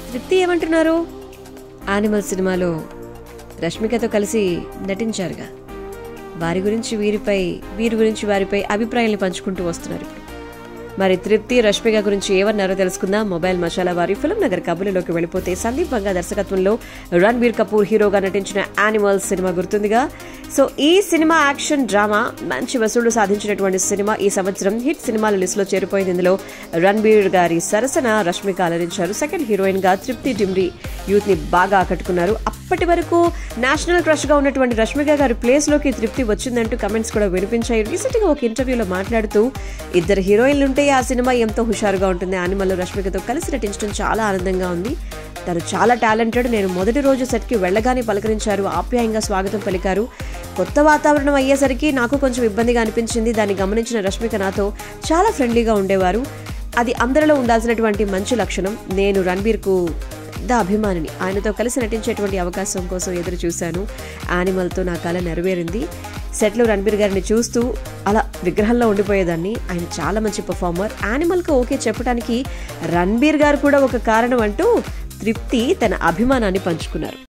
తృప్తి ఏమంటున్నారు యానిమల్ సినిమాలో రష్మికతో కలిసి నటించారుగా వారి గురించి వీరిపై వీరి గురించి వారిపై అభిప్రాయాలను పంచుకుంటూ వస్తున్నారు ఇప్పుడు మరి తృప్తి రష్మిక గురించి ఏమన్నారో తెలుసుకుందాం మొబైల్ మసాలా వారి ఫిల్మ్ నగర్ కబుర్లలోకి వెళ్ళిపోతే సందీప్ వంగ దర్శకత్వంలో రణ్బీర్ కపూర్ హీరోగా నటించిన యానిమల్ సినిమా గుర్తుందిగా సో ఈ సినిమా యాక్షన్ డ్రామా మంచి వసూళ్లు సాధించినటువంటి సినిమా ఈ సంవత్సరం హిట్ సినిమాల లిస్టులో చేరిపోయింది ఇందులో రణ్బీర్ గారి సరసన రష్మిక అలరించారు సెకండ్ హీరోయిన్ గా తృప్తి డిమ్రి యూత్ ని బాగా ఆకట్టుకున్నారు అప్పటి వరకు నేషనల్ క్రష్ గా ఉన్నటువంటి రష్మిక గారి ప్లేస్ లోకి తృప్తి వచ్చిందంటూ కమెంట్స్ కూడా వినిపించాయి రీసెంట్ గా ఒక ఇంటర్వ్యూలో మాట్లాడుతూ ఇద్దరు హీరోయిన్లు ఉంటే ఆ సినిమా ఎంతో హుషారుగా ఉంటుంది యానిమల్లో రష్మికతో కలిసి నటించడం చాలా ఆనందంగా ఉంది తను చాలా టాలెంటెడ్ నేను మొదటి రోజు సెట్కి వెళ్ళగానే పలకరించారు ఆప్యాయంగా స్వాగతం పలికారు కొత్త వాతావరణం అయ్యేసరికి నాకు కొంచెం ఇబ్బందిగా అనిపించింది దాన్ని గమనించిన రష్మిక నాతో చాలా ఫ్రెండ్లీగా ఉండేవారు అది అందరిలో ఉండాల్సినటువంటి మంచి లక్షణం నేను రణ్బీర్కు పెద్ద అభిమానిని ఆయనతో కలిసి నటించేటువంటి అవకాశం కోసం ఎదురు చూశాను యానిమల్తో నా కళ నెరవేరింది సెట్లో రణబీర్ గారిని చూస్తూ అలా విగ్రహంలో ఉండిపోయేదాన్ని ఆయన చాలా మంచి పర్ఫార్మర్ యానిమల్కి ఓకే చెప్పడానికి రణబీర్ గారు కూడా ఒక కారణం అంటూ తృప్తి తన అభిమానాన్ని పంచుకున్నారు